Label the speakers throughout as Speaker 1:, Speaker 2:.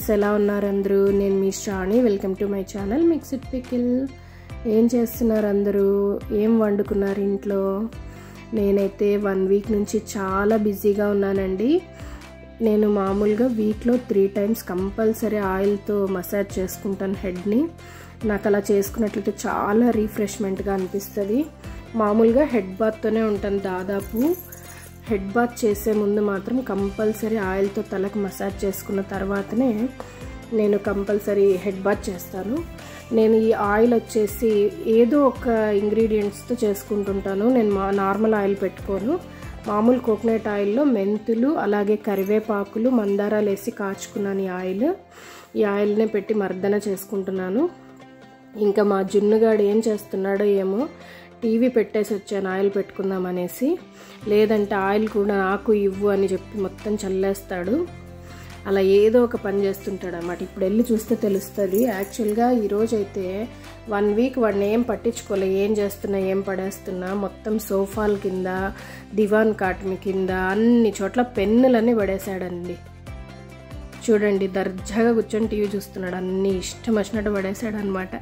Speaker 1: Friends ఎలా ఉన్నారు అందరూ నేను మీ Shravani welcome to my channel mixed pickle ఏం చేస్తున్నారు అందరూ ఏం వండుకున్నారు ఇంట్లో నేనైతే వన్ వీక్ నుంచి చాలా బిజీగా ఉన్నానండి నేను మామూలుగా వీక్లో త్రీ టైమ్స్ కంపల్సరీ ఆయిల్తో మసాజ్ చేసుకుంటాను హెడ్ని నాకు అలా చేసుకున్నట్లయితే చాలా రీఫ్రెష్మెంట్గా అనిపిస్తుంది మామూలుగా హెడ్ బాత్తోనే ఉంటాను దాదాపు హెడ్ బాత్ చేసే ముందు మాత్రం కంపల్సరీ ఆయిల్తో తలకు మసాజ్ చేసుకున్న తర్వాతనే నేను కంపల్సరీ హెడ్ బాత్ చేస్తాను నేను ఈ ఆయిల్ వచ్చేసి ఏదో ఒక ఇంగ్రీడియంట్స్తో చేసుకుంటుంటాను నేను మా నార్మల్ ఆయిల్ పెట్టుకోను మామూలు కోకోనట్ ఆయిల్లో మెంతులు అలాగే కరివేపాకులు మందారాలు వేసి కాచుకున్నాను ఈ ఆయిల్ ఈ ఆయిల్నే పెట్టి మర్దన చేసుకుంటున్నాను ఇంకా మా జున్నుగాడు ఏం చేస్తున్నాడో ఏమో టీవీ పెట్టేసి వచ్చాను ఆయిల్ పెట్టుకుందాం అనేసి లేదంటే ఆయిల్ కూడా నాకు ఇవ్వు అని చెప్పి మొత్తం చల్లేస్తాడు అలా ఏదో ఒక పని చేస్తుంటాడు అన్నమాట ఇప్పుడు వెళ్ళి చూస్తే తెలుస్తుంది యాక్చువల్గా ఈరోజు అయితే వన్ వీక్ వాడిని ఏం పట్టించుకోలే ఏం చేస్తున్నా ఏం పడేస్తున్నా మొత్తం సోఫాల కింద దివాన్ కాటమి కింద అన్ని చోట్ల పెన్నులన్నీ పడేశాడండి చూడండి దర్జాగా కూర్చొని టీవీ చూస్తున్నాడు అన్ని ఇష్టం వచ్చినట్టు పడేశాడు అనమాట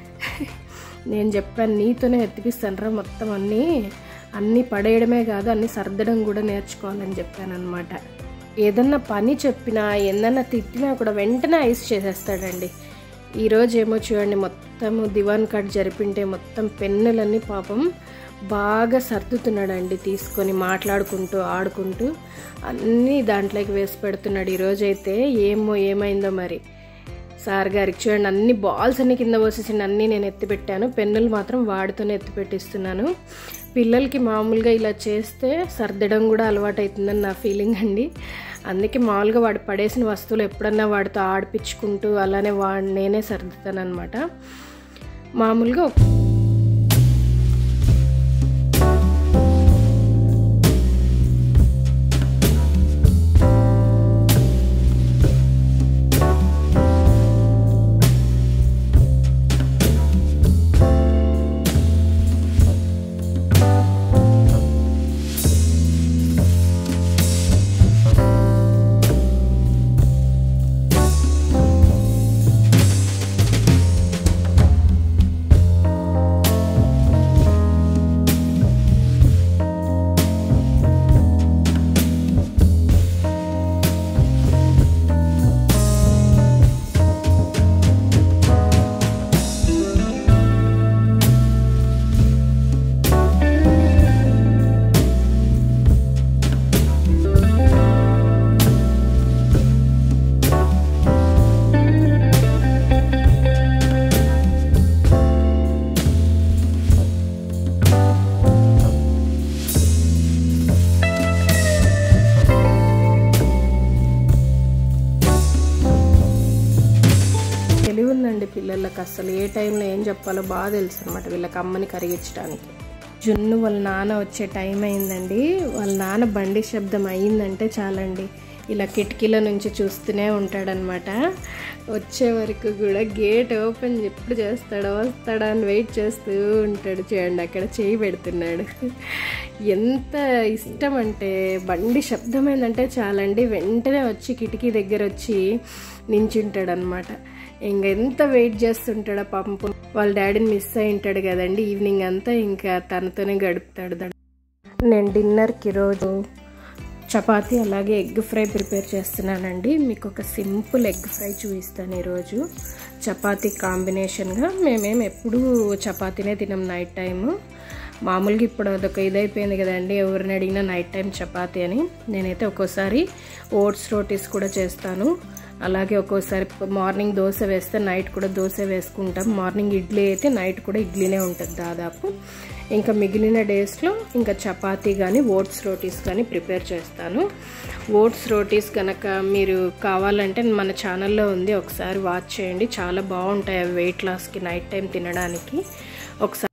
Speaker 1: నేను చెప్పాను నీతోనే ఎత్తిపిస్తానరా మొత్తం అన్నీ అన్నీ పడేయడమే కాదు అన్నీ సర్దడం కూడా నేర్చుకోవాలని చెప్పాను అనమాట ఏదన్నా పని చెప్పినా ఏదన్నా తిట్టినా కూడా వెంటనే ఐస్ చేసేస్తాడండి ఈరోజు ఏమో చూడండి మొత్తం దివాన్ కట్ జరిపింటే మొత్తం పెన్నులన్నీ పాపం బాగా సర్దుతున్నాడండి తీసుకొని మాట్లాడుకుంటూ ఆడుకుంటూ అన్నీ దాంట్లోకి వేసి పెడుతున్నాడు ఈరోజైతే ఏమో ఏమైందో మరి సార్ గారికి చూడండి అన్ని బాల్స్ అన్ని కింద పోసేసిండి అన్నీ నేను ఎత్తి పెట్టాను పెన్నులు మాత్రం వాడితోనే ఎత్తి పెట్టిస్తున్నాను పిల్లలకి మామూలుగా ఇలా చేస్తే సర్దడం కూడా అలవాటు అవుతుందని నా ఫీలింగ్ అండి అందుకే మామూలుగా వాడు పడేసిన వస్తువులు ఎప్పుడన్నా వాడితో ఆడిపించుకుంటూ అలానే వాడు నేనే సర్దుతాను అనమాట మామూలుగా తెలివి ఉందండి పిల్లలకి అసలు ఏ టైంలో ఏం చెప్పాలో బాగా తెలుసు అనమాట వీళ్ళకి అమ్మని కరిగించడానికి జున్ను వాళ్ళ నాన్న వచ్చే టైం అయిందండి వాళ్ళ నాన్న బండి శబ్దం అయిందంటే చాలండి ఇలా కిటికీల నుంచి చూస్తూనే ఉంటాడనమాట వచ్చే వరకు కూడా గేట్ ఓపెన్ ఎప్పుడు చేస్తాడో వస్తాడా అని వెయిట్ చేస్తూ ఉంటాడు చూడండి అక్కడ చేయి పెడుతున్నాడు ఎంత ఇష్టం అంటే బండి శబ్దమైందంటే చాలండి వెంటనే వచ్చి కిటికీ దగ్గర వచ్చి నించుంటాడు అనమాట ఇంక ఎంత వెయిట్ చేస్తుంటాడో పాపం వాళ్ళ డాడీని మిస్ అయి ఉంటాడు కదండి ఈవినింగ్ అంతా ఇంకా తనతోనే గడుపుతాడు నేను డిన్నర్కి రోజు చపాతీ అలాగే ఎగ్ ఫ్రై ప్రిపేర్ చేస్తున్నానండి మీకు ఒక సింపుల్ ఎగ్ ఫ్రై చూపిస్తాను ఈరోజు చపాతీ కాంబినేషన్గా మేమేం ఎప్పుడూ చపాతీనే తినం నైట్ టైము మామూలుగా ఇప్పుడు అదొక ఇదైపోయింది కదండి ఎవరిని అడిగినా నైట్ టైం చపాతీ అని నేనైతే ఒక్కోసారి ఓట్స్ రోటీస్ కూడా చేస్తాను అలాగే ఒక్కోసారి మార్నింగ్ దోశ వేస్తే నైట్ కూడా దోశ వేసుకుంటాం మార్నింగ్ ఇడ్లీ అయితే నైట్ కూడా ఇడ్లీనే ఉంటుంది దాదాపు ఇంకా మిగిలిన డేస్లో ఇంకా చపాతీ కానీ ఓట్స్ రోటీస్ కానీ ప్రిపేర్ చేస్తాను ఓట్స్ రోటీస్ కనుక మీరు కావాలంటే మన ఛానల్లో ఉంది ఒకసారి వాచ్ చేయండి చాలా బాగుంటాయి అవి వెయిట్ లాస్కి నైట్ టైం తినడానికి ఒకసారి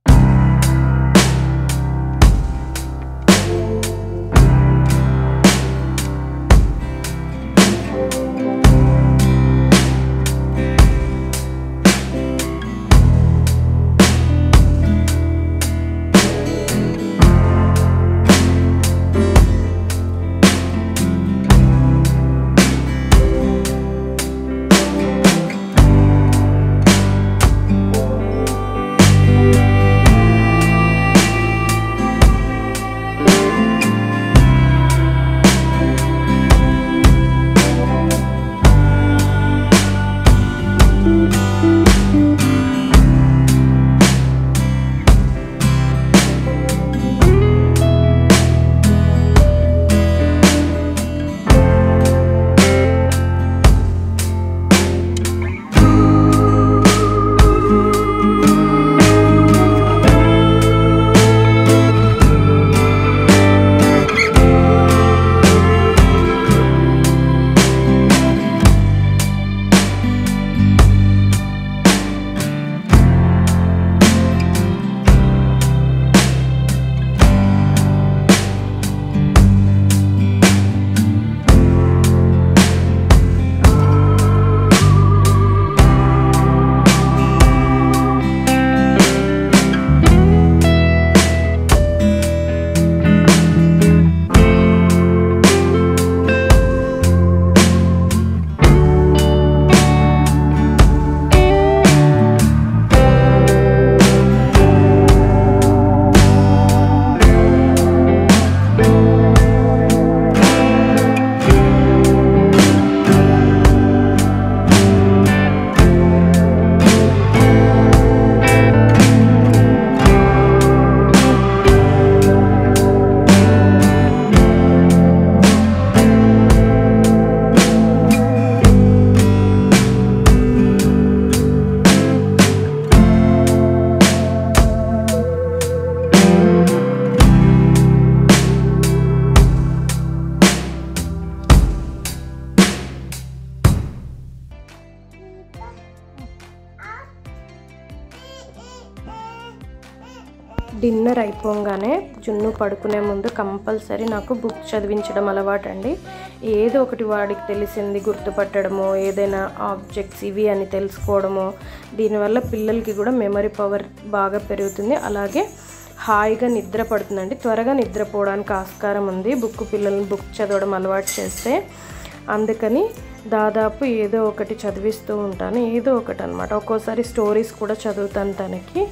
Speaker 1: డిన్నర్ అయిపోగానే జున్ను పడుకునే ముందు కంపల్సరీ నాకు బుక్ చదివించడం అలవాటు అండి ఏదో ఒకటి వాడికి తెలిసింది గుర్తుపట్టడమో ఏదైనా ఆబ్జెక్ట్స్ ఇవి అని తెలుసుకోవడమో దీనివల్ల పిల్లలకి కూడా మెమరీ పవర్ బాగా పెరుగుతుంది అలాగే హాయిగా నిద్ర పడుతుందండి త్వరగా నిద్రపోవడానికి ఆస్కారం ఉంది బుక్ పిల్లల్ని బుక్ చదవడం అలవాటు చేస్తే అందుకని దాదాపు ఏదో ఒకటి చదివిస్తూ ఉంటాను ఏదో ఒకటి అనమాట ఒక్కోసారి స్టోరీస్ కూడా చదువుతాను తనకి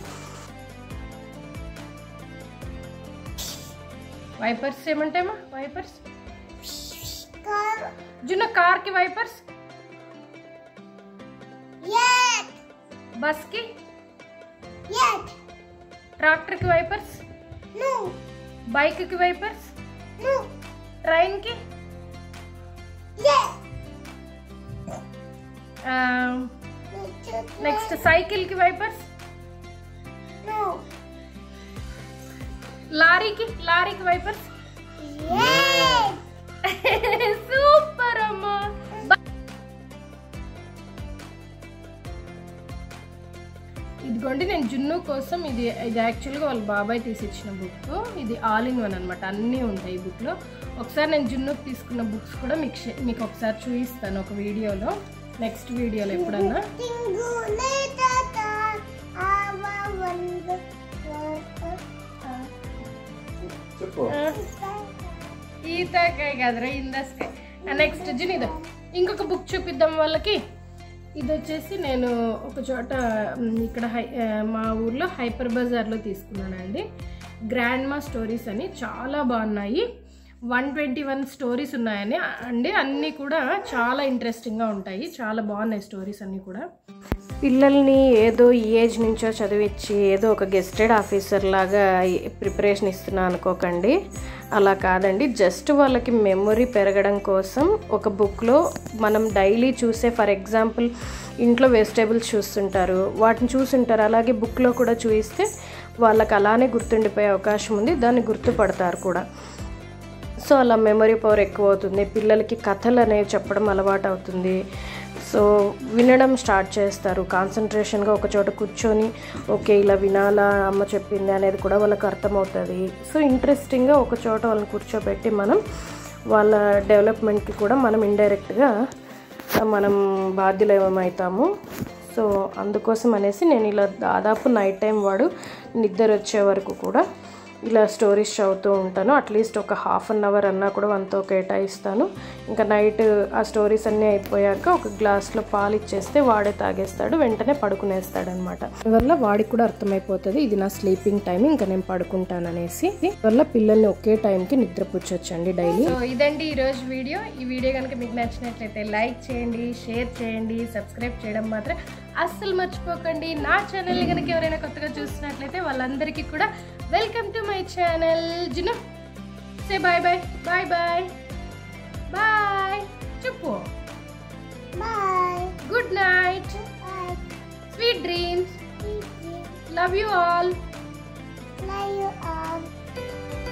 Speaker 1: వైపర్స్ ఏమంటామా వైపర్స్ జున్న కార్కి వైపర్స్
Speaker 2: Yet,
Speaker 1: బస్కి
Speaker 2: yet,
Speaker 1: ట్రాక్టర్కి వైపర్స్
Speaker 2: no,
Speaker 1: బైక్కి వైపర్స్
Speaker 2: no,
Speaker 1: ట్రైన్కి
Speaker 2: yet.
Speaker 1: నెక్స్ట్ సైకిల్కి వైపర్స్
Speaker 2: No,
Speaker 1: లారీకి లారీకి వైపర్స్
Speaker 2: yet.
Speaker 1: సూపర్ అమ్మా ఇదిగోండి నేను జున్ను కోసం ఇది ఇది యాక్చువల్గా వాళ్ళ బాబాయ్ తీసి ఇచ్చిన బుక్ ఇది ఆల్ ఇన్ వన్ అనమాట అన్నీ ఉంటాయి ఈ బుక్లో ఒకసారి నేను జున్నుకు తీసుకున్న బుక్స్ కూడా మీకు షే- మీకు ఒకసారి చూపిస్తాను ఒక వీడియోలో నెక్స్ట్ వీడియోలో ఎప్పుడన్నా
Speaker 2: Tingule tata, awa vandu,
Speaker 3: చెప్పు
Speaker 1: ఈతకాయ కదరా ఇందస్కాయ నెక్స్ట్ జున్ ఇదో ఇంకొక బుక్ చూపిద్దాం వాళ్ళకి ఇది వచ్చేసి నేను ఒక చోట మ్, ఇక్కడ హై ఆ, మా ఊర్లో హైపర్ బజార్లో తీసుకున్నానండి గ్రాండ్ మా స్టోరీస్ అని చాలా బాగున్నాయి వన్ ట్వంటీ వన్ స్టోరీస్ ఉన్నాయని అండి అన్నీ కూడా చాలా ఇంట్రెస్టింగ్గా ఉంటాయి చాలా బాగున్నాయి స్టోరీస్ అన్నీ కూడా పిల్లల్ని ఏదో ఈ ఏజ్ నుంచో చదివించి ఏదో ఒక గెస్టెడ్ ఆఫీసర్ లాగా ప్రిపరేషన్ ఇస్తున్నా అనుకోకండి అలా కాదండి జస్ట్ వాళ్ళకి మెమొరీ పెరగడం కోసం ఒక బుక్లో మనం డైలీ చూసే ఫర్ ఎగ్జాంపుల్ ఇంట్లో వెజిటేబుల్స్ చూస్తుంటారు వాటిని చూస్తుంటారు అలాగే బుక్లో కూడా చూపిస్తే వాళ్ళకి అలానే గుర్తుండిపోయే అవకాశం ఉంది దాన్ని గుర్తుపడతారు కూడా సో అలా మెమరీ పవర్ ఎక్కువ అవుతుంది పిల్లలకి కథలు అనేవి చెప్పడం అలవాటు అవుతుంది సో వినడం స్టార్ట్ చేస్తారు కాన్సన్ట్రేషన్గా ఒక చోట కూర్చొని ఓకే ఇలా వినాలా అమ్మ చెప్పింది అనేది కూడా వాళ్ళకి అర్థమవుతుంది సో ఇంట్రెస్టింగ్గా ఒక చోట వాళ్ళని కూర్చోబెట్టి మనం వాళ్ళ డెవలప్మెంట్కి కూడా మనం ఇండైరెక్ట్గా మనం బాధ్యులమవుతాము సో అందుకోసం అనేసి నేను ఇలా దాదాపు నైట్ టైం వాడు నిద్ర వచ్చే వరకు కూడా ఇలా స్టోరీస్ చదువుతూ ఉంటాను అట్లీస్ట్ ఒక హాఫ్ అన్ అవర్ అన్నా కూడా వంతో కేటాయిస్తాను ఇంకా నైట్ ఆ స్టోరీస్ అన్నీ అయిపోయాక ఒక గ్లాస్లో పాలు ఇచ్చేస్తే వాడే తాగేస్తాడు వెంటనే పడుకునేస్తాడు అనమాట వల్ల వాడికి కూడా అర్థమైపోతుంది ఇది నా స్లీపింగ్ టైం ఇంకా నేను పడుకుంటాను అనేసి వల్ల పిల్లల్ని ఒకే టైంకి నిద్రపుచ్చొచ్చండి డైలీ సో ఇదండి ఈరోజు వీడియో ఈ వీడియో కనుక మీకు నచ్చినట్లయితే లైక్ చేయండి షేర్ చేయండి సబ్స్క్రైబ్ చేయడం మాత్రం అస్సలు మర్చిపోకండి నా ఛానల్ని కనుక ఎవరైనా కొత్తగా చూస్తున్నట్లయితే వాళ్ళందరికీ కూడా welcome to my channel Junu say bye bye bye bye bye చెప్పు
Speaker 2: Bye.
Speaker 1: Good night
Speaker 2: Bye.
Speaker 1: Sweet dreams
Speaker 2: Thank you.
Speaker 1: Love you all
Speaker 2: Love you all.